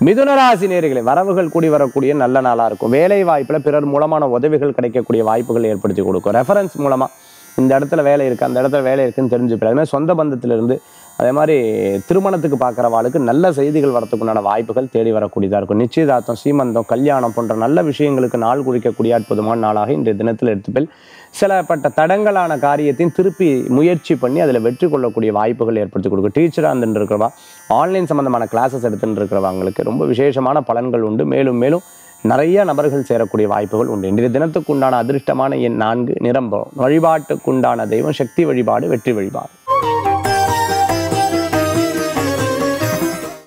மிதுனராசி நேர்களை வரவுகள் கூடி வரக்கூடிய நல்ல நாளாக இருக்கும் வேலை வாய்ப்பில் பிறர் மூலமான உதவிகள் கிடைக்கக்கூடிய வாய்ப்புகள் ஏற்படுத்தி கொடுக்கும் ரெஃபரன்ஸ் மூலமாக இந்த இடத்துல வேலை இருக்குது அந்த இடத்துல வேலை இருக்குன்னு தெரிஞ்சுப்பிடும் அதே மாதிரி சொந்த பந்தத்திலிருந்து அதே மாதிரி திருமணத்துக்கு பார்க்குறவாளுக்கு நல்ல செய்திகள் வரத்துக்குண்டான வாய்ப்புகள் தேடி வரக்கூடியதாக இருக்கும் நிச்சயதார்த்தம் சீமந்தம் கல்யாணம் போன்ற நல்ல விஷயங்களுக்கு நாள் குறிக்கக்கூடிய அற்புதமான நாளாக இன்றைய தினத்தில் எடுத்துப்பில் சிலப்பட்ட தடங்கலான காரியத்தையும் திருப்பி முயற்சி பண்ணி அதில் வெற்றி கொள்ளக்கூடிய வாய்ப்புகள் ஏற்படுத்தி கொடுக்கும் டீச்சராக இருந்துட்டு இருக்கிறவா ஆன்லைன் சம்மந்தமான கிளாஸஸ் எடுத்துட்டு இருக்கிறவங்களுக்கு ரொம்ப விசேஷமான பலன்கள் உண்டு மேலும் மேலும் நிறைய நபர்கள் சேரக்கூடிய வாய்ப்புகள் உண்டு இன்றைய தினத்துக்கு உண்டான அதிர்ஷ்டமான எண் நான்கு நிரம்பம் வழிபாட்டுக்குண்டான தெய்வம் சக்தி வழிபாடு வெற்றி வழிபாடு